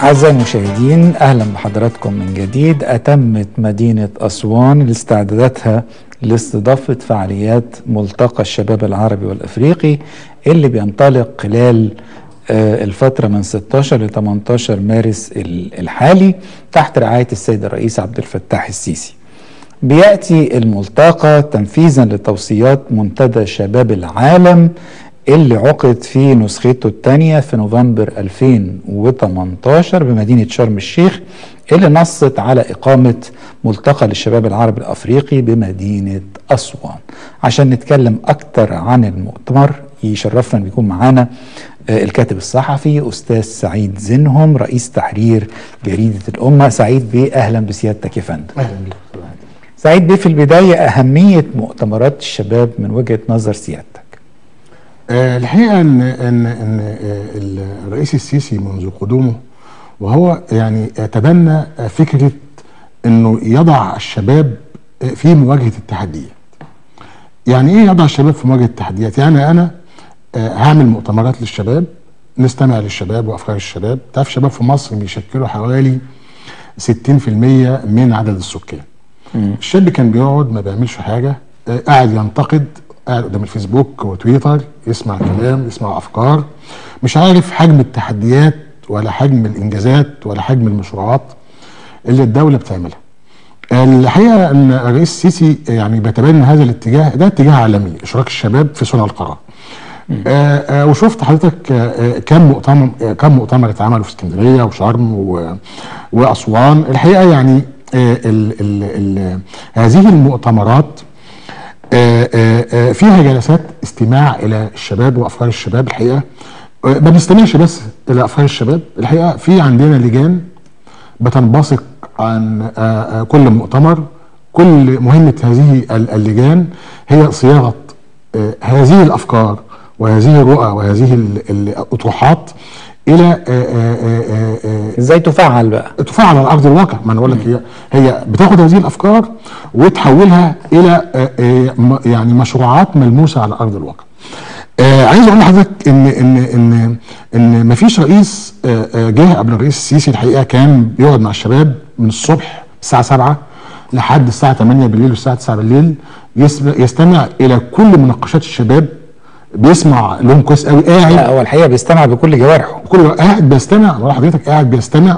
أعزائي المشاهدين أهلا بحضراتكم من جديد أتمت مدينة أسوان لاستعداداتها لاستضافة فعاليات ملتقى الشباب العربي والأفريقي اللي بينطلق خلال آه، الفترة من 16 ل 18 مارس ال- الحالي تحت رعاية السيد الرئيس عبد الفتاح السيسي بيأتي الملتقى تنفيذا لتوصيات منتدى شباب العالم اللي عقد في نسخته الثانية في نوفمبر 2018 بمدينة شرم الشيخ اللي نصت على إقامة ملتقى للشباب العربي الأفريقي بمدينة أسوان عشان نتكلم أكتر عن المؤتمر يشرفنا ان يكون معانا آه، الكاتب الصحفي أستاذ سعيد زينهم رئيس تحرير جريدة الأمة سعيد بيه أهلا بسيادتك يا فندم اهلا بيك سعيد بيه في البداية أهمية مؤتمرات الشباب من وجهة نظر سيادتك آه الحقيقه ان ان ان آه الرئيس السيسي منذ قدومه وهو يعني آه، تبنى آه، فكره انه يضع الشباب آه، في مواجهه التحديات. يعني ايه يضع الشباب في مواجهه التحديات؟ يعني انا آه، هعمل مؤتمرات للشباب نستمع للشباب وافكار الشباب، تعرف الشباب في مصر بيشكلوا حوالي 60% من عدد السكان. الشاب كان بيقعد ما بيعملش حاجه آه، قاعد ينتقد قاعد قدام الفيسبوك وتويتر يسمع كلام يسمع افكار مش عارف حجم التحديات ولا حجم الانجازات ولا حجم المشروعات اللي الدوله بتعملها الحقيقه ان الرئيس السيسي يعني بيتبنى هذا الاتجاه ده اتجاه عالمي اشراك الشباب في صنع القرار آه آه وشفت حضرتك آه آه، كم مؤتمر آه كم مؤتمر اتعملوا في اسكندريه وشرم و- واسوان الحقيقه يعني آه ال ال ال هذه المؤتمرات آه، آه، آه، فيها جلسات استماع الى الشباب وافكار الشباب الحقيقه آه، ما بنستمعش بس الى افكار الشباب الحقيقه في عندنا لجان بتنبثق عن آه، آه، كل مؤتمر كل مهمه هذه ال- اللجان هي صياغه آه، هذه الافكار وهذه الرؤى وهذه ال- الاطروحات الى آه، آه، آه، آه، آه، ازاي تفعل بقى تفعل على ارض الواقع ما انا بقول لك هي هي بتاخد هذه الافكار وتحولها الى آه، آه، م- يعني مشروعات ملموسه على ارض الواقع. آه عايز اقول لحضرتك ان ان ان ان ما فيش رئيس آه، آه، جه قبل الرئيس السيسي الحقيقه كان بيقعد مع الشباب من الصبح الساعه 7 لحد الساعه 8 بالليل والساعه 9 بالليل يسم- يستمع الى كل مناقشات الشباب بيسمع لهم كويس قوي قاعد لا هو الحقيقة بيستمع بكل جوارحه كل قاعد بيستمع ولا حضرتك قاعد بيستمع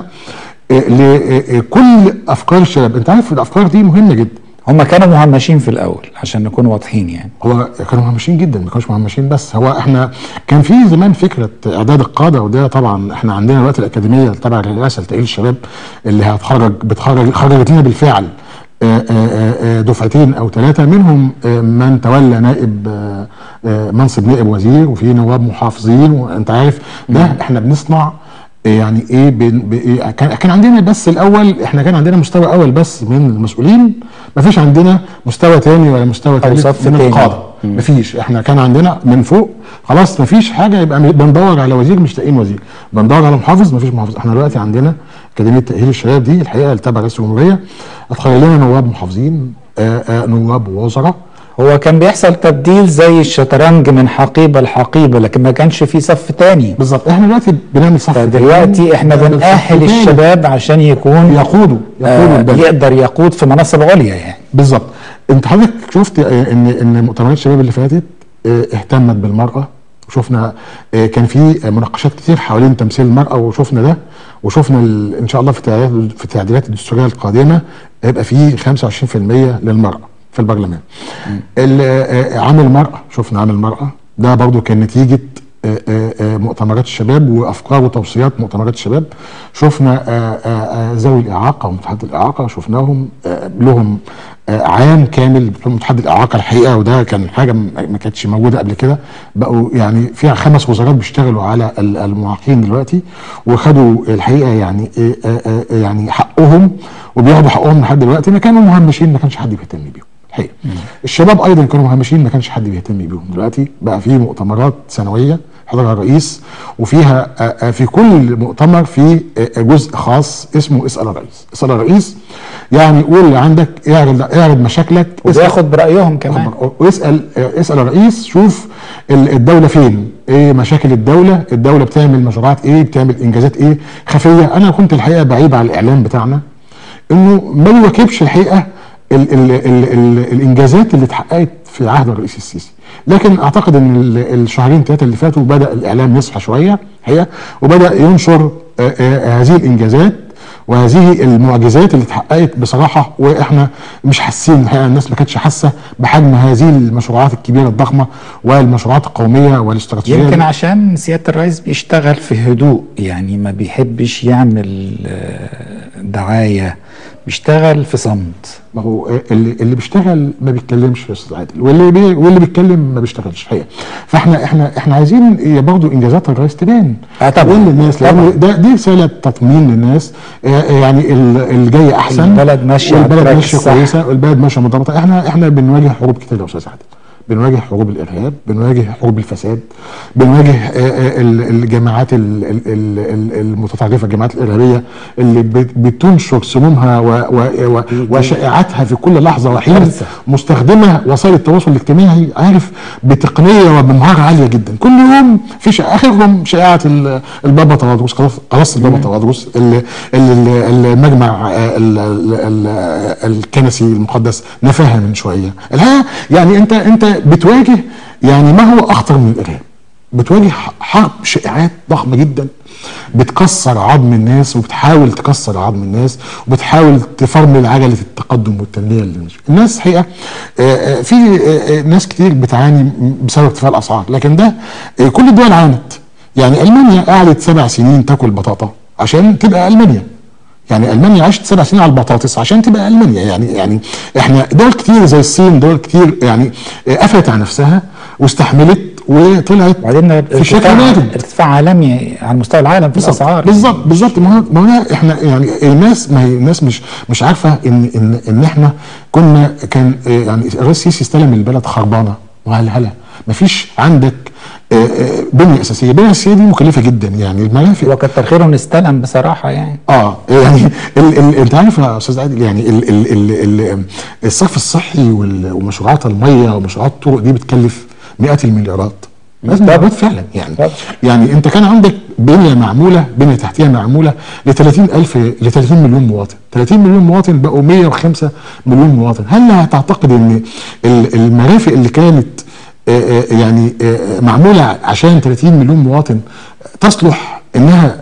لكل افكار الشباب انت عارف الافكار دي مهمه جدا هم كانوا مهمشين في الأول عشان نكون واضحين يعني هو كانوا مهمشين جدا ما كانوش مهمشين بس هو احنا كان في زمان فكره اعداد القاده وده طبعا احنا عندنا دلوقتي الاكاديميه تبع الرئاسه لتاهيل الشباب اللي هتخرج بتخرج خرجت لنا بالفعل آه، آه، آه، دفعتين او ثلاثه منهم آه، من تولى نائب آه، آه، منصب نائب وزير وفي نواب محافظين وانت عارف ده احنا بنصنع يعني ايه, بن ب- إيه كان كان عندنا بس الاول احنا كان عندنا مستوى اول بس من المسؤولين ما فيش عندنا مستوى تاني ولا مستوى تالت صف من تاني. القاده ما فيش احنا كان عندنا من فوق خلاص ما فيش حاجه يبقى م- بندور على وزير مش لاقيين وزير بندور على محافظ ما فيش محافظ احنا دلوقتي عندنا اكاديميه تاهيل الشباب دي الحقيقه اللي تبع رئيس الجمهوريه اتخرج لنا نواب محافظين آآ آآ نواب وزراء هو كان بيحصل تبديل زي الشطرنج من حقيبة لحقيبة لكن ما كانش في صف تاني بالظبط احنا دلوقتي بنعمل صف فدلوقتي تاني، احنا بنعمل صف بنأهل تاني. الشباب عشان يكون يقودوا يقودوا آه البلد. يقدر يقود في مناصب عليا يعني بالظبط انت حضرتك شفت آه، ان ان مؤتمرات الشباب اللي فاتت آه، اهتمت بالمراه وشفنا آه، كان في آه، مناقشات كتير حوالين تمثيل المراه وشفنا ده وشفنا ال- ان شاء الله في التعديلات في التعديلات الدستوريه القادمه هيبقى في 25% للمراه في البرلمان. ال- آه، آه، عامل المراه شفنا عامل المراه ده برضو كان نتيجه آه، آه، آه، مؤتمرات الشباب وافكار وتوصيات مؤتمرات الشباب شفنا آه، آه، آه، ذوي الاعاقه ومتحدي الاعاقه شفناهم آه، لهم آه، عام كامل في متحدي الاعاقه الحقيقه وده كان حاجه م- ما كانتش موجوده قبل كده بقوا يعني فيها خمس وزارات بيشتغلوا على ال- المعاقين دلوقتي وخدوا الحقيقه يعني آه، آه، آه، يعني حقهم وبياخدوا حقهم لحد دلوقتي ما كانوا مهمشين ما كانش حد بيهتم بيهم الحقيقه الشباب ايضا كانوا مهمشين ما كانش حد بيهتم بيهم دلوقتي بقى في مؤتمرات سنويه حضرها الرئيس وفيها آه، آه، في كل مؤتمر في آه، جزء خاص اسمه اسال الرئيس اسال الرئيس يعني قول اللي عندك اعرض اعرض مشاكلك اسأل- وبياخد برأيهم كمان واسال اسال الرئيس شوف ال- الدوله فين ايه مشاكل الدوله الدوله بتعمل مشروعات ايه بتعمل انجازات ايه خفيه انا كنت الحقيقه بعيب على الاعلام بتاعنا انه ما بيواكبش الحقيقه ال ال ال ال الانجازات اللي اتحققت في عهد الرئيس السيسي لكن اعتقد ان ال- الشهرين ثلاثه اللي فاتوا بدا الاعلام يصحى شويه الحقيقه وبدا ينشر آه، آه، هذه الانجازات وهذه المعجزات اللي اتحققت بصراحه واحنا مش حاسين الحقيقه الناس ما كانتش حاسه بحجم هذه المشروعات الكبيره الضخمه والمشروعات القوميه والاستراتيجيه يمكن عشان سيادة الرئيس بيشتغل في هدوء يعني ما بيحبش يعمل آه، دعاية بيشتغل في صمت ما هو اللي اللي بيشتغل ما بيتكلمش يا استاذ عادل واللي بي واللي بيتكلم ما بيشتغلش الحقيقه فاحنا احنا احنا عايزين إيه برضه انجازات الرئيس تبان آه طبعاً. تبان للناس طبعاً. لان ده دي رساله تطمين للناس آه، آه، يعني ال- الجاي احسن البلد ماشية على والبلد التراك ماشيه الصح. كويسه والبلد ماشيه مضبوطه احنا احنا بنواجه حروب كتير يا استاذ عادل بنواجه حروب الارهاب بنواجه حروب الفساد بنواجه آه، آه، ال- الجماعات ال- ال- ال- ال- المتطرفه الجماعات الارهابيه اللي بت- بتنشر سمومها و- و- و- وشائعاتها في كل لحظه وحين كارثة. مستخدمه وسائل التواصل الاجتماعي عارف بتقنيه وبمهاره عاليه جدا كل يوم في شائعة اخرهم شائعه ال- البابا تواضروس خلاص خلاص البابا تواضروس ال- ال- ال- المجمع آه، ال- ال- ال- الكنسي المقدس نفاها من شويه الحقيقه يعني انت انت بتواجه يعني ما هو اخطر من الارهاب بتواجه حرب شائعات ضخمه جدا بتكسر عظم الناس وبتحاول تكسر عظم الناس وبتحاول تفرمل عجله التقدم والتنميه اللي مش الناس حقيقه آه، آه، في آه، آه، ناس كتير بتعاني م- بسبب ارتفاع الاسعار لكن ده آه، كل الدول عانت يعني المانيا قعدت سبع سنين تاكل بطاطا عشان تبقى المانيا يعني المانيا عاشت سبع سنين على البطاطس عشان تبقى المانيا يعني يعني احنا دول كتير زي الصين دول كتير يعني آه، قفلت على نفسها واستحملت وطلعت وبعدين في شكل ارتفاع نادم ارتفاع عالمي على مستوى العالم في الاسعار بالظبط بالظبط ما هو ما هو احنا يعني الناس ما هي الناس مش مش عارفه ان ان ان احنا كنا كان آه، يعني الرئيس السيسي استلم البلد خربانه وهلهله ما فيش عندك آه، آه، بنيه اساسيه البنيه الاساسيه دي مكلفه جدا يعني المرافق وكتر خيره نستلم بصراحه يعني اه يعني ال ال انت عارف يا استاذ عادل يعني ال ال ال ال الصرف الصحي وال- ومشروعات الميه ومشروعات الطرق دي بتكلف مئات المليارات مئات المليارات فعلا يعني طبعا. يعني انت كان عندك بنيه معموله بنيه تحتيه معموله ل 30000 ل 30 مليون مواطن 30 مليون مواطن بقوا 105 مليون مواطن هل هتعتقد ان ال- المرافق اللي كانت آه، آه، يعني آه، معموله عشان 30 مليون مواطن تصلح انها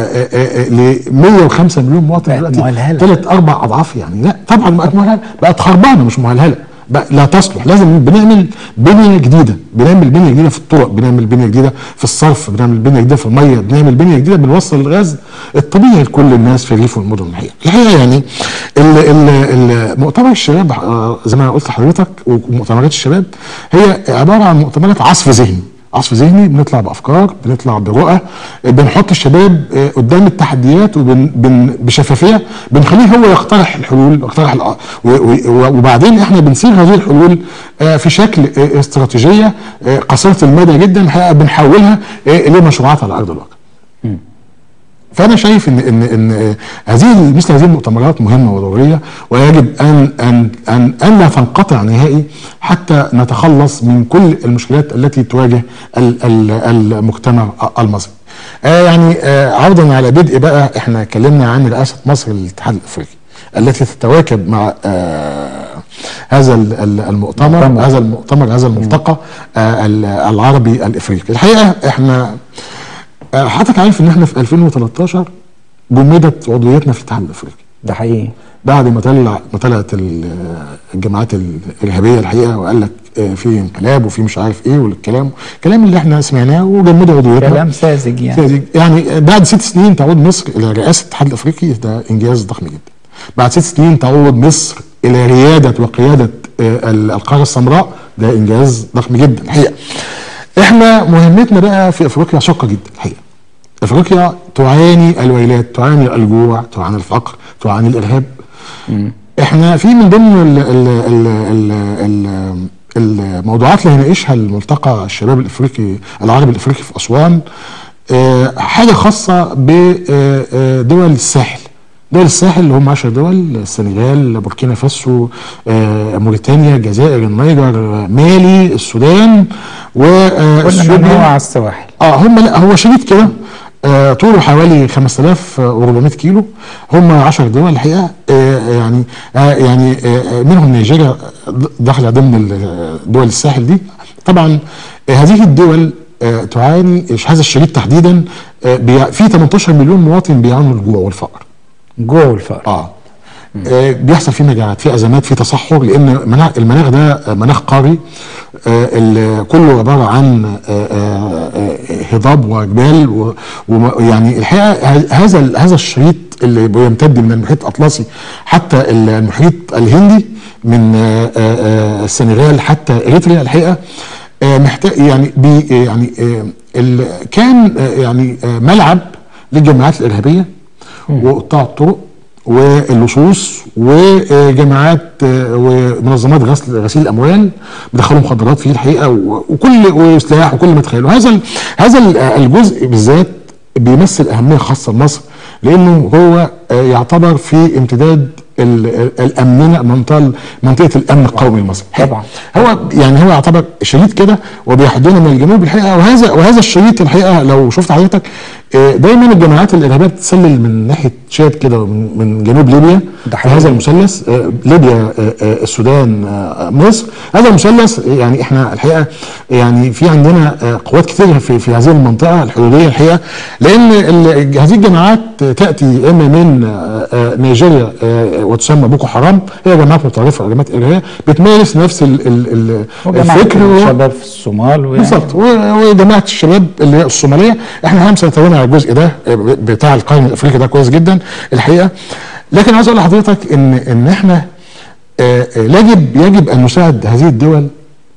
ل 105 مليون مواطن بقت دلوقتي مهلهلة. ثلاث اربع اضعاف يعني لا طبعا بقت مهلهله بقت خربانه مش مهلهله بقى لا تصلح لازم بنعمل بنيه جديده بنعمل بنيه جديده في الطرق بنعمل بنيه جديده في الصرف بنعمل بنيه جديده في الميه بنعمل بنيه جديده بنوصل الغاز الطبيعي لكل الناس في الريف والمدن الحقيقه الحقيقه يعني ال- ال- ال- مؤتمر الشباب آه، زي ما قلت لحضرتك ومؤتمرات الشباب هي عباره عن مؤتمرات عصف ذهني عصف ذهني بنطلع بافكار بنطلع برؤى بنحط الشباب آه، قدام التحديات وبن بن بشفافيه بنخليه هو يقترح الحلول يقترح الأ- و- و- وبعدين احنا بنصيغ هذه الحلول آه، في شكل آه، استراتيجيه آه، قصيره المدى جدا الحقيقة بنحولها آه، لمشروعات على ارض الواقع. فانا شايف ان ان ان هذه مثل هذه المؤتمرات مهمه وضروريه ويجب ان ان ان ان لا تنقطع نهائي حتى نتخلص من كل المشكلات التي تواجه ال- ال- المجتمع المصري. آه يعني آه عودا على بدء بقى احنا اتكلمنا عن رئاسه مصر للاتحاد الافريقي التي تتواكب مع آه هذا ال- ال- المؤتمر مؤتمر. هذا المؤتمر هذا الملتقى آه ال- العربي الافريقي. الحقيقه احنا آه، حضرتك عارف ان احنا في 2013 جمدت عضويتنا في الاتحاد الافريقي ده حقيقي بعد ما طلع ما طلعت ال- الجماعات الارهابيه الحقيقه وقال لك آه، في انقلاب وفي مش عارف ايه والكلام الكلام اللي احنا سمعناه وجمدوا عضويتنا كلام ساذج يعني يعني بعد ست سنين تعود مصر الى رئاسه الاتحاد الافريقي ده انجاز ضخم جدا. بعد ست سنين تعود مصر الى رياده وقياده آه، ال- القاره السمراء ده انجاز ضخم جدا الحقيقه. احنا مهمتنا بقى في افريقيا شاقه جدا الحقيقه. افريقيا تعاني الويلات، تعاني الجوع، تعاني الفقر، تعاني الارهاب. احنا في من ضمن ال ال ال ال ال الموضوعات اللي هيناقشها الملتقى الشباب الافريقي العربي الافريقي في اسوان آه، حاجه خاصه بدول الساحل دول الساحل اللي هم 10 دول السنغال بوركينا فاسو آه، موريتانيا الجزائر النيجر آه، مالي السودان و آه، كل إثيوبيا. من هو على السواحل اه هم لا هو شريط كده آه طوله حوالي 5400 كيلو هم 10 دول الحقيقه آه يعني آه يعني آه منهم نيجيريا داخله ضمن ال- دول الساحل دي طبعا آه هذه الدول آه تعاني هذا الشريط تحديدا آه بيع- في 18 مليون مواطن بيعانوا من الجوع والفقر جوع والفقر اه آه، بيحصل فيه مجاعات في ازمات في تصحر لان مناخ المناخ ده آه، مناخ قاري آه، ال- كله عباره عن آه، آه، آه، هضاب وجبال ويعني الحقيقه ه- هذا ال- هذا الشريط اللي بيمتد من المحيط الاطلسي حتى المحيط الهندي من آه، آه، آه، السنغال حتى اريتريا الحقيقه آه، محتاج يعني بي يعني آه، ال- كان آه، يعني آه، ملعب للجماعات الارهابيه وقطاع الطرق واللصوص وجماعات آه، ومنظمات غسل غسيل الاموال بيدخلوا مخدرات فيه الحقيقه و- وكل وسلاح وكل ما تخيلوا هذا ال- هذا ال- الجزء بالذات بيمثل اهميه خاصه لمصر لانه هو آه، يعتبر في امتداد ال- ال- الامنيه منطقه منطقه الامن القومي لمصر طبعا. هو يعني هو يعتبر شريط كده وبيحدنا من الجنوب الحقيقه وهذا وهذا الشريط الحقيقه لو شفت حضرتك آه، دايما الجماعات الارهابيه بتتسلل من ناحيه شاد كده من, من جنوب ليبيا ده في حقيقي. هذا المثلث آه، ليبيا آه، آه، السودان آه، مصر هذا المثلث يعني احنا الحقيقه يعني في عندنا آه، قوات كثيره في في هذه المنطقه الحدوديه الحقيقه لان ال- هذه الجماعات تاتي اما من آه، آه، نيجيريا آه، وتسمى بوكو حرام هي جماعات متطرفه جماعات ارهابيه بتمارس نفس ال- ال- ال- وجماعة الفكر و- الشباب في الصومال ويعني بالظبط و- وجماعه الشباب اللي هي الصوماليه احنا هم سنتون على الجزء ده بتاع القرن الافريقي ده كويس جدا الحقيقه لكن عايز اقول لحضرتك ان ان احنا آه، آه، يجب يجب ان نساعد هذه الدول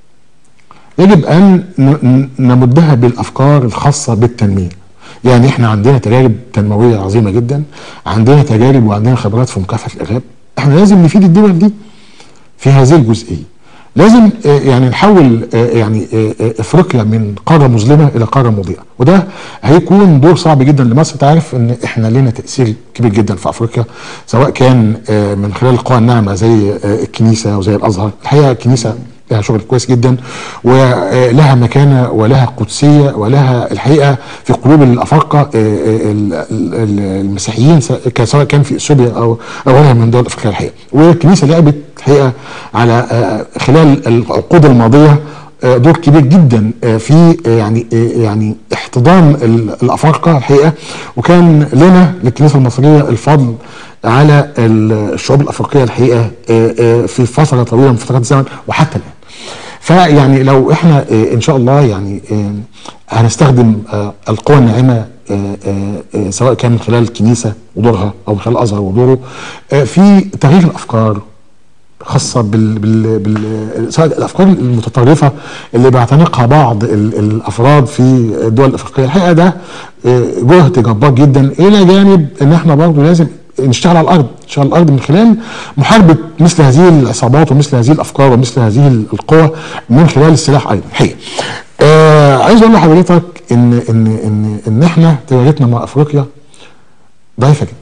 يجب ان ن- ن- نمدها بالافكار الخاصه بالتنميه يعني احنا عندنا تجارب تنمويه عظيمه جدا عندنا تجارب وعندنا خبرات في مكافحه الارهاب احنا لازم نفيد الدول دي في هذه الجزئيه لازم آه، يعني نحول آه، يعني آه، آه، افريقيا من قاره مظلمه الى قاره مضيئه وده هيكون دور صعب جدا لمصر تعرف ان احنا لنا تاثير كبير جدا في افريقيا سواء كان آه، من خلال القوى الناعمه زي آه، الكنيسه وزي الازهر الحقيقه الكنيسه لها شغل كويس جدا ولها مكانه ولها قدسيه ولها الحقيقه في قلوب الافارقه آه، آه، ال- ال- المسيحيين س- ك- سواء كان في اثيوبيا او او غيرها من دول افريقيا الحقيقه والكنيسه لعبت الحقيقه على آه، خلال العقود الماضيه آه، دور كبير جدا آه، في آه، يعني آه، يعني احتضان ال- الافارقه الحقيقه وكان لنا للكنيسه المصريه الفضل على ال- الشعوب الافريقيه الحقيقه آه، آه، في فتره طويله من فترات الزمن وحتى الان. فيعني لو احنا آه، ان شاء الله يعني آه، هنستخدم آه، القوى الناعمه آه، آه، آه، سواء كان من خلال الكنيسه ودورها او من خلال الازهر ودوره آه، في تغيير الافكار خاصة بال, بال, بال سواء الأفكار المتطرفة اللي بيعتنقها بعض ال, الأفراد في الدول الأفريقية الحقيقة ده آه، جهد جبار جدا إلى جانب إن إحنا برضه لازم نشتغل على الأرض نشتغل على الأرض من خلال محاربة مثل هذه العصابات ومثل هذه الأفكار ومثل هذه القوى من خلال السلاح أيضا الحقيقة آه عايز أقول لحضرتك إن إن إن إن إحنا تجارتنا مع أفريقيا ضعيفة جدا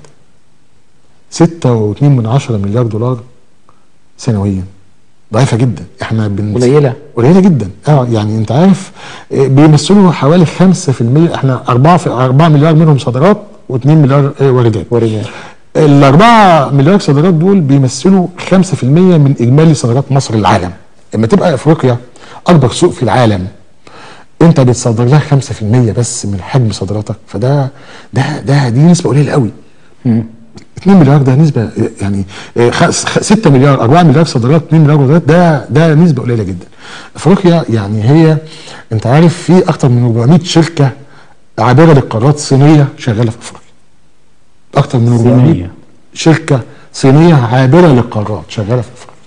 ستة واتنين من عشرة مليار دولار سنويا ضعيفه جدا احنا بن قليلة. قليله جدا اه يعني انت عارف آه، بيمثلوا حوالي 5% احنا 4 في 4 مليار منهم صادرات و2 مليار آه، واردات ورجال ال 4 مليار صادرات دول بيمثلوا 5% من اجمالي صادرات مصر للعالم لما تبقى افريقيا اكبر سوق في العالم انت بتصدر لها 5% بس من حجم صادراتك فده ده ده دي نسبه قليله قوي 2 مليار ده نسبه يعني 6 مليار 4 مليار صادرات 2 مليار واردات ده ده نسبه قليله جدا. افريقيا يعني هي انت عارف في اكثر من 400 شركه عابره للقارات صينيه شغاله في افريقيا. اكثر من 400 صينية. شركه صينيه عابره للقارات شغاله في افريقيا.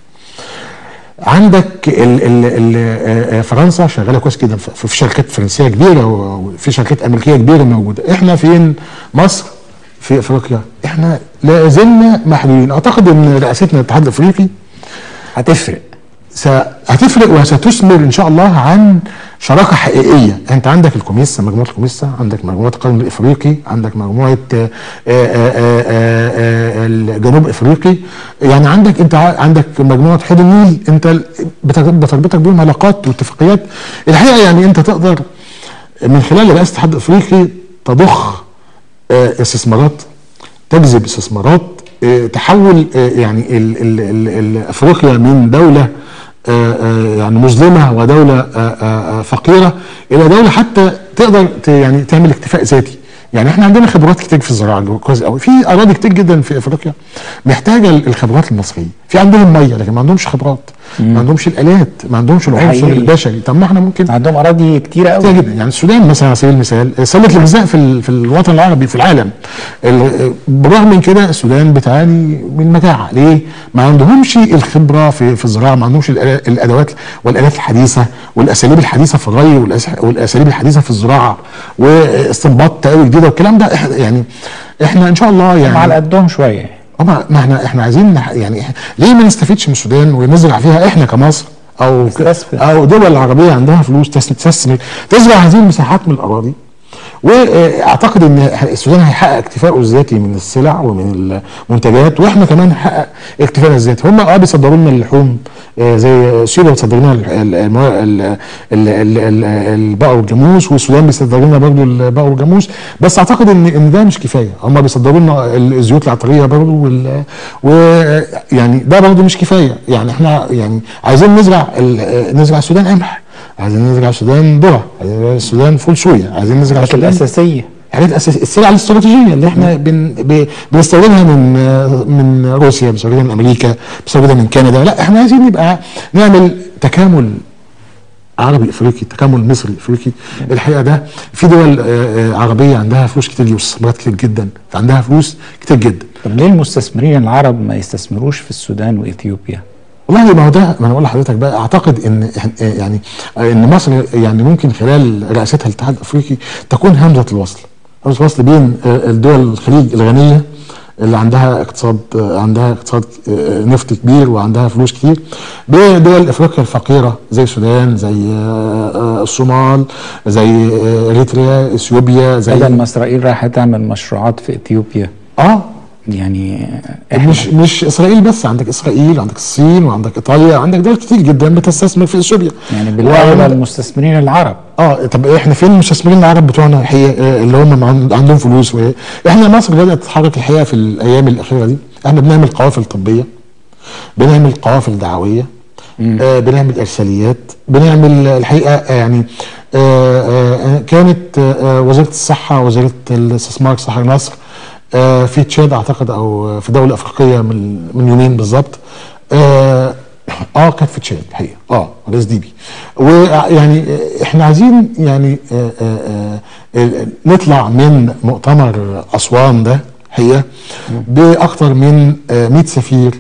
عندك ال ال ال آه، فرنسا شغاله كويس جدا في في شركات فرنسيه كبيره وفي شركات امريكيه كبيره موجوده احنا فين مصر في افريقيا احنا لا زلنا محدودين اعتقد ان رئاستنا الاتحاد الافريقي هتفرق هتفرق وستثمر ان شاء الله عن شراكه حقيقيه انت عندك الكوميسا مجموعه الكوميسا عندك مجموعه القرن الافريقي عندك مجموعه آه، آه، آه، آه، الجنوب افريقي يعني عندك انت ع- عندك مجموعه حوض النيل انت ال- بتر- بتربطك بيهم علاقات واتفاقيات الحقيقه يعني انت تقدر من خلال رئاسه الاتحاد الافريقي تضخ آه، استثمارات تجذب استثمارات آه، تحول آه، يعني ال ال ال ال افريقيا من دوله آه، آه، يعني مظلمه ودوله آه، آه، آه، فقيره الى دوله حتى تقدر ت- يعني تعمل اكتفاء ذاتي يعني احنا عندنا خبرات كتير في الزراعه كويس قوي في اراضي كتير جدا في افريقيا محتاجه الخبرات المصريه في عندهم ميه لكن ما عندهمش خبرات ما عندهمش الالات ما عندهمش العنصر حقيقي. البشري طب ما احنا ممكن عندهم اراضي كتيره كتير قوي جدا يعني السودان مثلا على سبيل المثال سله الغذاء في ال- في الوطن العربي في العالم ال- بالرغم من كده السودان بتعاني من مجاعه ليه؟ ما عندهمش الخبره في في الزراعه ما عندهمش الآلا- الادوات والالات الحديثه والاساليب الحديثه في الري والأس- والاساليب الحديثه في الزراعه واستنباط تقاوي جديده والكلام ده إحنا- يعني احنا ان شاء الله يعني على قدهم شويه طبعا ما احنا احنا عايزين نح- يعني إح- ليه ما نستفيدش من السودان ونزرع فيها احنا كمصر او ك- نستثمر. او دول العربيه عندها فلوس تس- تستثمر تزرع هذه المساحات من الاراضي واعتقد ان السودان هيحقق اكتفائه الذاتي من السلع ومن المنتجات واحنا كمان نحقق اكتفائنا الذاتي هم اه بيصدروا لنا اللحوم آه، زي اثيوبيا بتصدر لنا ال- ال- المو- ال- ال- ال- ال- البقر والجاموس والسودان بيصدر لنا برضه البقر والجاموس بس اعتقد ان ان ده مش كفايه هم بيصدروا لنا الزيوت العطريه برضه وال- ويعني ده برضه مش كفايه يعني احنا يعني عايزين نزرع ال- نزرع السودان قمح عايزين نزرع السودان ذره عايزين نزرع السودان فول صويا عايزين نزرع الحاجات السودان الاساسيه حاجات اساسيه السلع الاستراتيجيه اللي احنا بن ب- بنستوردها من من روسيا بنستوردها من امريكا بنستوردها من كندا لا احنا عايزين نبقى نعمل تكامل عربي افريقي تكامل مصري افريقي الحقيقه ده في دول آه، آه، عربيه عندها فلوس كتير واستثمارات كتير جدا عندها فلوس كتير جدا طب ليه المستثمرين العرب ما يستثمروش في السودان واثيوبيا؟ والله ما هو ده ما انا بقول لحضرتك بقى اعتقد ان إحنا- يعني ان مصر يعني ممكن خلال رئاستها للاتحاد الافريقي تكون همزه الوصل همزه الوصل بين آه، الدول الخليج الغنيه اللي عندها اقتصاد آه، عندها اقتصاد آه، نفط كبير وعندها فلوس كتير بدول افريقيا الفقيره زي السودان زي آه، آه، الصومال زي آه، اريتريا اثيوبيا زي بدل ما اسرائيل رايحه تعمل مشروعات في اثيوبيا اه يعني احنا مش مش اسرائيل بس عندك اسرائيل عندك الصين وعندك ايطاليا عندك دول كتير جدا بتستثمر في اثيوبيا يعني بالاولى وعند- المستثمرين العرب اه طب احنا فين المستثمرين العرب بتوعنا الحقيقه آه، اللي هم مع- عندهم فلوس و... احنا مصر بدات تتحرك الحقيقه في الايام الاخيره دي احنا بنعمل قوافل طبيه بنعمل قوافل دعويه آه بنعمل ارساليات بنعمل الحقيقه آه، يعني آه آه كانت آه آه، وزاره الصحه وزاره الاستثمار صحراء مصر آه في تشاد اعتقد او في دوله افريقيه من من يومين بالظبط آه اه كانت في تشاد الحقيقه اه رئيس ديبي ويعني آه، احنا عايزين يعني آه آه آه آه، نطلع من مؤتمر اسوان ده حقيقه باكثر من آه 100 سفير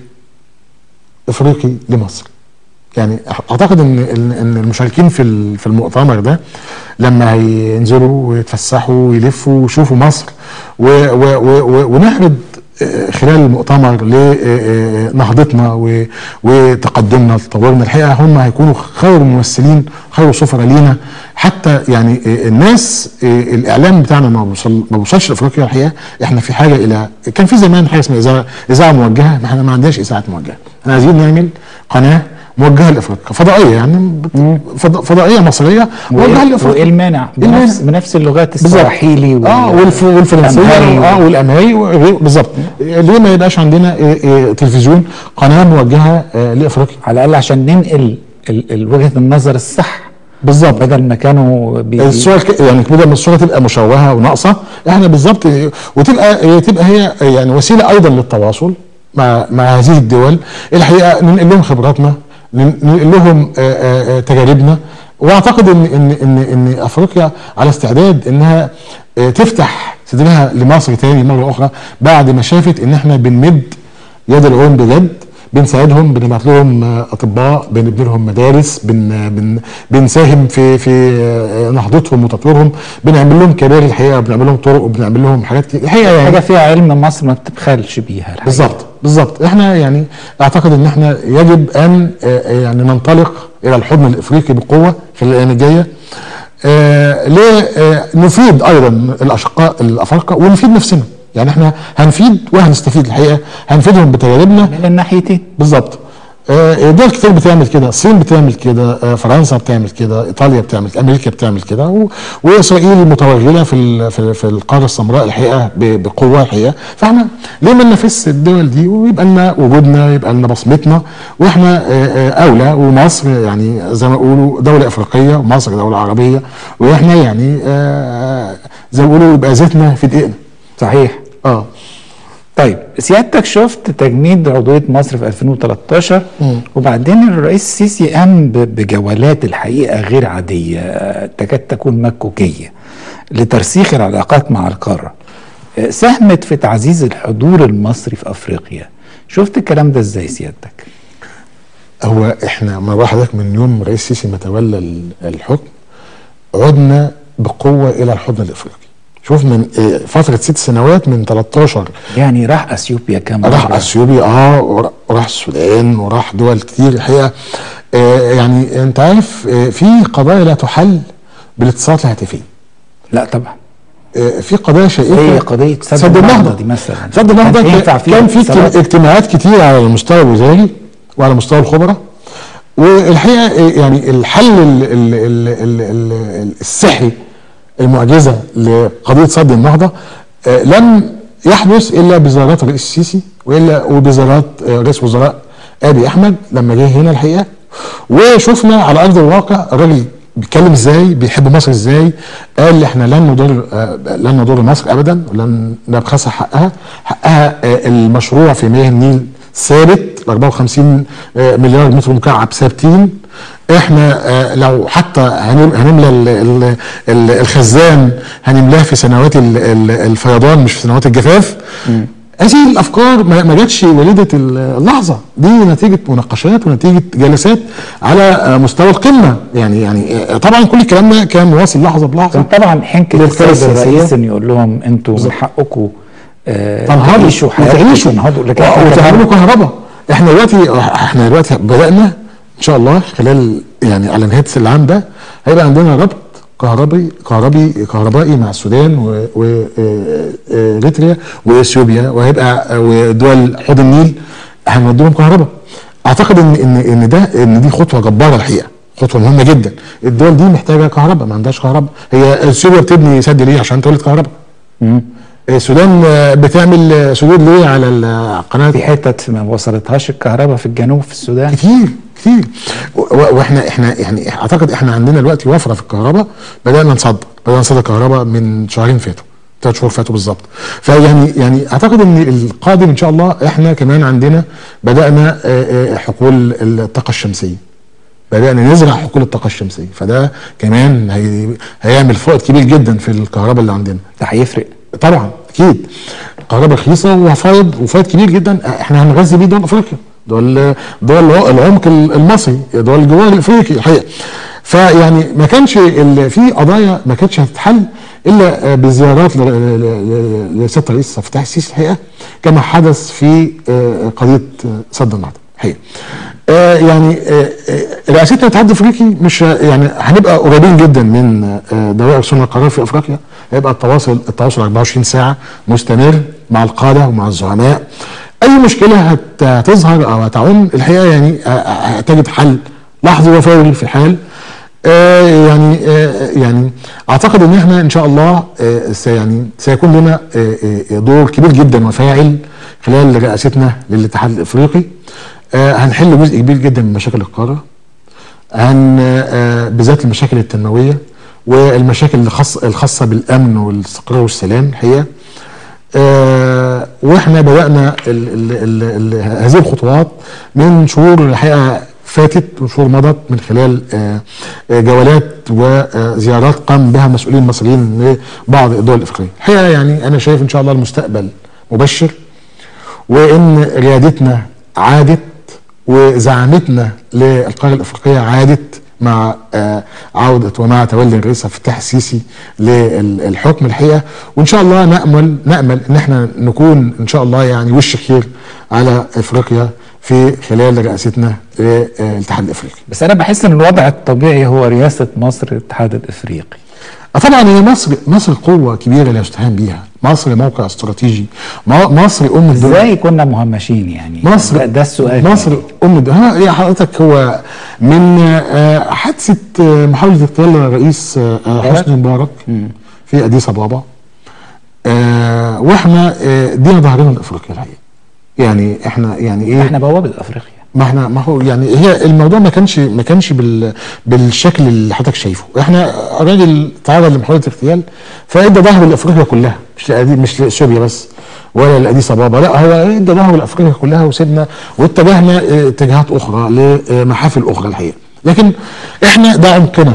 افريقي لمصر يعني اعتقد ان ان إن المشاركين في ال- في المؤتمر ده لما هينزلوا ويتفسحوا ويلفوا ويشوفوا مصر و و و و ونعرض آه، خلال المؤتمر لنهضتنا و- وتقدمنا تطورنا الحقيقه هم هيكونوا خير ممثلين خير سفراء لينا حتى يعني آه، الناس آه، الاعلام بتاعنا ما بيوصل ما بيوصلش لافريقيا الحقيقه احنا في حاجه الى كان في زمان حاجه اسمها اذاعه اذاعه موجهه ما احنا ما عندناش اذاعات موجهه احنا عايزين نعمل قناه موجهه لافريقيا فضائيه يعني بت- فض- فضائيه مصريه موجهه وايه لافريقيا وإيه المانع؟ إيه المانع؟ بنفس بنفس اللغات بالظبط. السواحيلي وال- اه والف والفرنسيه الأمهري اه والامهري وغير- بالظبط ليه ما يبقاش عندنا آه، آه، تلفزيون قناه موجهه آه، لافريقيا على الاقل عشان ننقل ال- ال- وجهه النظر الصح بالظبط بدل ما كانوا بي... الصور ك- يعني بدل ما الصوره تبقى مشوهه وناقصه احنا بالظبط وتبقى تبقى هي يعني وسيله ايضا للتواصل مع مع هذه الدول الحقيقه ننقل لهم خبراتنا ننقل لهم آه، آه، آه، تجاربنا واعتقد ان ان ان ان افريقيا على استعداد انها آه، تفتح صدرها لمصر تاني مره اخرى بعد ما شافت ان احنا بنمد يد العون بجد بنساعدهم بنبعت لهم آه، اطباء بنبني لهم مدارس بن بن بنساهم في في آه، نهضتهم وتطويرهم بنعمل لهم كباري الحقيقه بنعمل لهم طرق وبنعمل لهم حاجات كتير الحقيقه يعني حاجه فيها علم مصر ما بتبخلش بيها الحقيقة. بالظبط بالظبط احنا يعني اعتقد ان احنا يجب ان آه، يعني ننطلق الى الحضن الافريقي بقوه في الايام الجايه آه، لنفيد ايضا الاشقاء الافارقه ونفيد نفسنا يعني احنا هنفيد وهنستفيد الحقيقه هنفيدهم بتجاربنا من الناحيتين بالظبط آه، دول كتير بتعمل كده الصين بتعمل كده آه، فرنسا بتعمل كده ايطاليا بتعمل كده امريكا بتعمل كده و- واسرائيل متوغله في ال- في, في القاره السمراء الحقيقه ب- بقوه الحقيقه فاحنا ليه ما ننافسش الدول دي ويبقى لنا وجودنا يبقى لنا بصمتنا واحنا آه، آه، اولى ومصر يعني زي ما يقولوا دوله افريقيه ومصر دوله عربيه واحنا يعني آه، زي ما بيقولوا يبقى زيتنا في دقيقنا صحيح اه طيب سيادتك شفت تجميد عضوية مصر في 2013 مم. وبعدين الرئيس السيسي قام ب- بجولات الحقيقة غير عادية آه، تكاد تكون مكوكية لترسيخ العلاقات مع القارة آه، ساهمت في تعزيز الحضور المصري في أفريقيا شفت الكلام ده ازاي سيادتك؟ هو احنا ما حضرتك من يوم رئيس السيسي ما تولى ال- الحكم عدنا بقوه الى الحضن الافريقي شوف من اه، فتره ست سنوات من 13 يعني راح اثيوبيا كام راح مرة؟ اثيوبيا اه ور- وراح السودان وراح دول كتير الحقيقه آه يعني انت عارف آه في قضايا لا تحل بالاتصالات الهاتفيه لا طبعا آه في قضايا شائكه هي قضية سد سد النهضة النهضه دي مثلا سد النهضه كان ينفع كان, فيها كان في اتصالات؟ اجتماعات كتير على المستوى الوزاري وعلى مستوى الخبراء والحقيقه آه، يعني الحل ال ال ال ال ال السحري المعجزه لقضيه سد النهضه آه، لم يحدث الا بزيارات الرئيس السيسي والا وبزيارات آه، رئيس وزراء ابي احمد لما جه هنا الحقيقه وشفنا على ارض الواقع الراجل بيتكلم ازاي بيحب مصر ازاي قال احنا لن نضر آه، لن نضر مصر ابدا ولن نبخسها حقها حقها آه، المشروع في مياه النيل ثابت 54 آه، مليار متر مكعب ثابتين احنا آه، لو حتى هنم- هنملى ال- ال- ال- الخزان هنملاه في سنوات ال- ال- الفيضان مش في سنوات الجفاف هذه الافكار ما ما جاتش وليده اللحظه دي نتيجه مناقشات ونتيجه جلسات على آه، مستوى القمه يعني يعني آه، طبعا كل الكلام ده كان واصل لحظه بلحظه كان طبعا حنكة للقيادة السيد السياسية. الرئيس ان يقول لهم انتوا من حقكم آه، تنهضوا تعيشوا حياتكم وتعيشوا تنهضوا لكن إحنا وتعملوا كمان- كهرباء احنا دلوقتي احنا دلوقتي بدانا ان شاء الله خلال يعني على نهايه العام ده هيبقى عندنا ربط كهربي كهربي كهربائي مع السودان واريتريا واثيوبيا وهيبقى ودول حوض النيل هنودي لهم كهرباء اعتقد ان ان ان ده ان دي خطوه جباره الحقيقه خطوه مهمه جدا الدول دي محتاجه كهرباء ما عندهاش كهرباء هي اثيوبيا بتبني سد ليه عشان تولد كهرباء مم. السودان آه، بتعمل آه، سدود ليه على القناه في حتت ما وصلتهاش الكهرباء في الجنوب في السودان كتير كتير و- و- واحنا احنا يعني اعتقد احنا عندنا دلوقتي وفره في الكهرباء بدانا نصدر بدانا نصدر كهرباء من شهرين فاتوا ثلاث شهور فاتوا بالظبط فيعني يعني اعتقد ان القادم ان شاء الله احنا كمان عندنا بدانا آه، آه، حقول الطاقه الشمسيه بدانا نزرع حقول الطاقه الشمسيه فده كمان هي هيعمل فائض كبير جدا في الكهرباء اللي عندنا ده هيفرق طبعا اكيد كهرباء رخيصه وفايض وفايض كبير جدا احنا هنغذي بيه دول افريقيا دول دول العمق المصري دول الجوار الافريقي الحقيقه فيعني ما كانش ال- في قضايا ما كانتش هتتحل الا بزيارات ل- ل- ل- لسياده الرئيس عبد الفتاح السيسي الحقيقه كما حدث في آه، قضيه آه، سد النهضه الحقيقه آه، يعني آه، آه، رئاسه الاتحاد الافريقي مش ه- يعني هنبقى قريبين جدا من آه، دوائر صنع القرار في افريقيا هيبقى التواصل التواصل 24 ساعه مستمر مع القاده ومع الزعماء اي مشكله هت- هتظهر او هتعم الحقيقه يعني آه، آه، هتجد حل لحظي وفوري في الحال آه يعني آه يعني اعتقد ان احنا ان شاء الله آه سي- يعني سيكون لنا آه آه دور كبير جدا وفاعل خلال رئاستنا للاتحاد الافريقي آه هنحل جزء كبير جدا من مشاكل القاره هن آه بالذات المشاكل التنمويه والمشاكل الخاصه الخاصه بالامن والاستقرار والسلام الحقيقه آه واحنا بدانا ال ال ال ال هذه الخطوات من شهور الحقيقه فاتت وشهور مضت من خلال آه آه، جولات وزيارات قام بها مسؤولين مصريين لبعض الدول الافريقيه. الحقيقه يعني انا شايف ان شاء الله المستقبل مبشر وان ريادتنا عادت وزعامتنا للقاره الافريقيه عادت مع آه، عودة ومع تولي الرئيس عبد الفتاح السيسي للحكم الحقيقة وإن شاء الله نأمل نأمل إن احنا نكون إن شاء الله يعني وش خير على إفريقيا في خلال رئاستنا للاتحاد الإفريقي. بس انا بحس ان الوضع الطبيعي هو رئاسه مصر الاتحاد الافريقي آه طبعا هي مصر مصر قوة كبيرة لا يستهان بيها، مصر موقع استراتيجي، م- مصر أم الدنيا ازاي كنا مهمشين يعني مصر ده, ده السؤال مصر ام الد- ها يا حضرتك هو من آه، حادثه آه، محاوله اغتيال الرئيس آه، آه، مبارك؟ حسني مبارك في اديس ابابا آه، واحنا آه، دينا ظهرنا لافريقيا الحقيقه يعني احنا يعني ايه احنا بوابه افريقيا ما احنا ما هو يعني هي الموضوع ما كانش ما كانش بال بالشكل اللي حضرتك شايفه احنا راجل تعرض لمحاوله اغتيال فادى ظهره لافريقيا كلها مش لأدي مش لاثيوبيا بس ولا لاديس ابابا لا هو ادى ظهره لافريقيا كلها وسيبنا واتجهنا اه، اتجاهات اخرى لمحافل اخرى الحقيقه لكن احنا ده عمقنا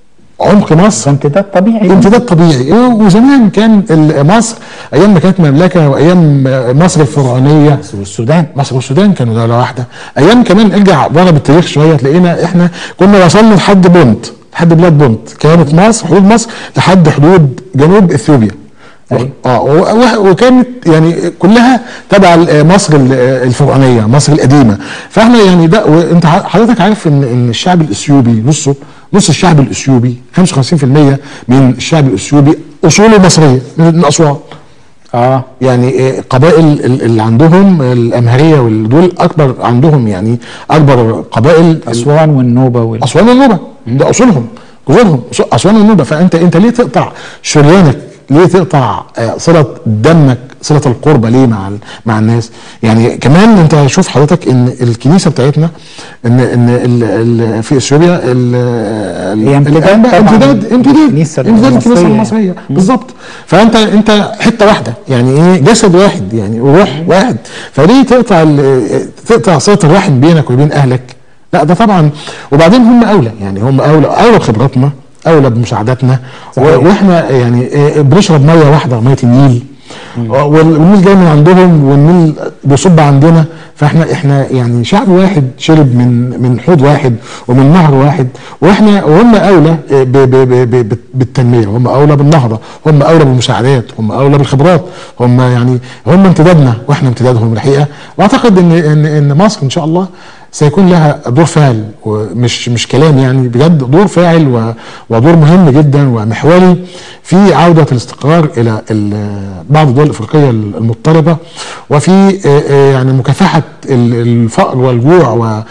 عمق مصر امتداد طبيعي امتداد طبيعي وزمان كان ال- مصر ايام ما كانت مملكه وايام مصر الفرعونيه والسودان مصر والسودان كانوا دوله واحده ايام كمان ارجع ورا بالتاريخ شويه تلاقينا احنا كنا وصلنا لحد بونت لحد بلاد بونت كانت مصر حدود مصر لحد حدود جنوب اثيوبيا أيوة. اه و- و- وكانت يعني كلها تبع ال- مصر ال- الفرعونيه مصر القديمه فاحنا يعني ده وانت ح- حضرتك عارف ان ان الشعب الاثيوبي نصه نص الشعب الاثيوبي 55% من الشعب الاثيوبي اصوله مصريه من من اسوان اه يعني آه، قبائل ال- اللي عندهم الامهريه ودول اكبر عندهم يعني اكبر قبائل اسوان والنوبه وال... اسوان والنوبه ده اصولهم جذورهم أص- اسوان والنوبه فانت انت ليه تقطع شريانك ليه تقطع آه، صله دمك صله القربه ليه مع ال- مع الناس يعني كمان انت شوف حضرتك ان الكنيسه بتاعتنا ان ان ال ال في اثيوبيا ال- ال- هي امتداد الأنبا- طبعاً امتداد امتداد الكنيسة امتداد الكنيسه المصرية. المصريه بالظبط فانت انت حته واحده يعني ايه جسد واحد يعني وروح واحد فليه تقطع ال- تقطع صله الرحم بينك وبين اهلك لا ده طبعا وبعدين هم اولى يعني هم اولى اولى بخبراتنا اولى بمساعدتنا و- صحيح. واحنا يعني آه، بنشرب ميه واحده ميه النيل وال- والنيل جاي من عندهم والنيل بيصب عندنا فاحنا احنا يعني شعب واحد شرب من من حوض واحد ومن نهر واحد واحنا وهم اولى آه، ب- ب- ب- ب- بالتنميه هم اولى بالنهضه هم اولى بالمساعدات هم اولى بالخبرات هم يعني هم امتدادنا واحنا امتدادهم الحقيقه واعتقد ان ان ان مصر ان شاء الله سيكون لها دور فاعل ومش مش كلام يعني بجد دور فاعل و- ودور مهم جدا ومحوري في عوده الاستقرار الى ال- بعض الدول الافريقيه المضطربه وفي آه، آه، يعني مكافحه ال- الفقر والجوع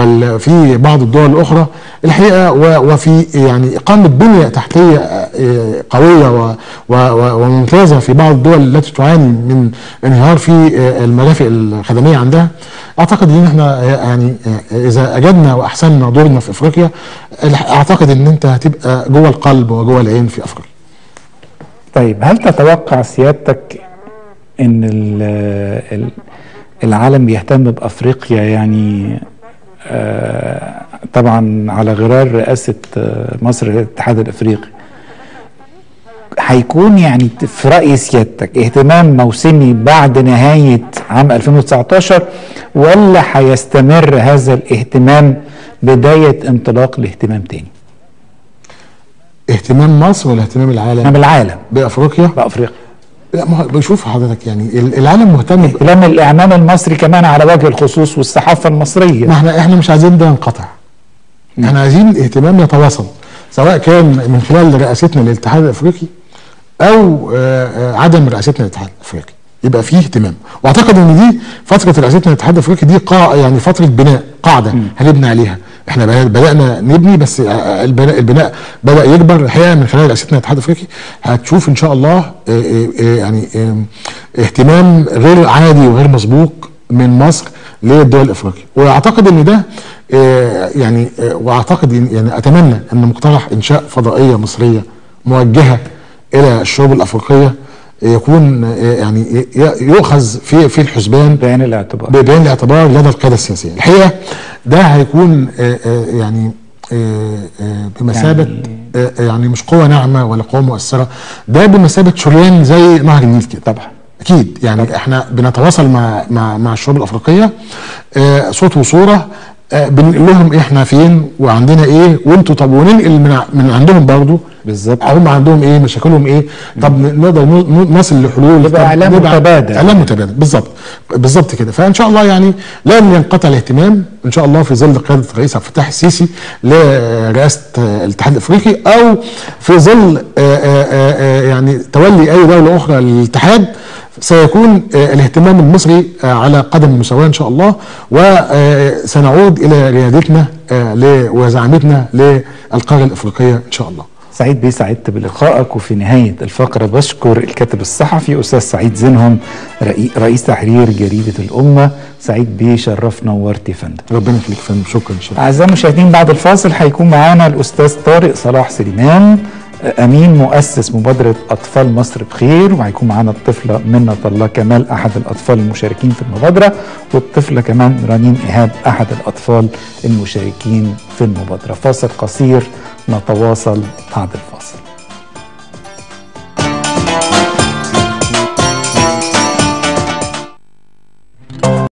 وفي بعض الدول الاخرى الحقيقه و- وفي يعني اقامه بنيه تحتيه آه، قويه و- و- و- وممتازه في بعض الدول التي تعاني من انهيار في آه، المرافق الخدميه عندها اعتقد ان احنا يعني اذا اجدنا واحسننا دورنا في افريقيا اعتقد ان انت هتبقى جوه القلب وجوه العين في افريقيا طيب هل تتوقع سيادتك ان ال ال العالم بيهتم بافريقيا يعني آه طبعا على غرار رئاسه آه، مصر للاتحاد الافريقي هيكون يعني في راي سيادتك اهتمام موسمي بعد نهايه عام 2019 ولا هيستمر هذا الاهتمام بدايه انطلاق لاهتمام تاني؟ اهتمام مصر ولا اهتمام اهتمام العالم العالم بافريقيا بافريقيا لا ما هو بشوف حضرتك يعني ال- العالم مهتم ب- اهتمام الاعلام المصري كمان على وجه الخصوص والصحافه المصريه ما احنا احنا مش عايزين ده ينقطع احنا عايزين الاهتمام يتواصل سواء كان من خلال رئاستنا للاتحاد الافريقي او آه، آه، عدم رئاستنا للاتحاد الافريقي يبقى فيه اهتمام واعتقد ان دي فتره رئاستنا للاتحاد الافريقي دي قاع يعني فتره بناء قاعده هنبني عليها احنا بدأ- بدانا نبني بس آه، البناء, البناء بدا يكبر الحقيقه من خلال رئاستنا للاتحاد الافريقي هتشوف ان شاء الله آه، آه، آه، يعني آه، اهتمام غير عادي وغير مسبوق من مصر للدول الافريقيه واعتقد ان ده آه، يعني آه، واعتقد إن- يعني اتمنى ان مقترح انشاء فضائيه مصريه موجهه الى الشعوب الافريقيه يكون آه، يعني ي- يؤخذ في في الحسبان بعين الاعتبار بعين الاعتبار لدى القياده السياسيه الحقيقه ده هيكون آه، آه، يعني آه، آه، بمثابه يعني- يعني, يعني مش قوه ناعمه ولا قوه مؤثره ده بمثابه شريان زي نهر النيل كده طبعا اكيد يعني احنا بنتواصل مع مع مع الشعوب الافريقيه آه، صوت وصوره آه، بنقول لهم احنا فين وعندنا ايه وانتوا طب وننقل من ع- من عندهم برضه بالظبط هم عندهم ايه مشاكلهم ايه طب ن- نقدر ن- ن- نصل لحلول يبقى طب إعلام نبقى- متبادل. اعلام متبادل بالظبط بالظبط كده فان شاء الله يعني لن ينقطع الاهتمام ان شاء الله في ظل قياده الرئيس عبد الفتاح السيسي لرئاسه آه، الاتحاد الافريقي او في ظل آه، آه، آه، آه، يعني تولي اي دوله اخرى للاتحاد سيكون آه، الاهتمام المصري آه، على قدم المساواه ان شاء الله وسنعود الى ريادتنا آه، ل- وزعامتنا للقاره الافريقيه ان شاء الله سعيد بيه سعدت بلقائك وفي نهاية الفقرة بشكر الكاتب الصحفي أستاذ سعيد زينهم رئي- رئيس تحرير جريدة الأمة سعيد بيه شرفنا ونورت يا فندم ربنا يخليك يا فندم شكرا شكرا أعزائي المشاهدين بعد الفاصل هيكون معانا الأستاذ طارق صلاح سليمان أمين مؤسس مبادرة أطفال مصر بخير وهيكون معانا الطفلة منة الله كمال أحد الأطفال المشاركين في المبادرة والطفلة كمان رنين إيهاب أحد الأطفال المشاركين في المبادرة فاصل قصير نتواصل بعد الفاصل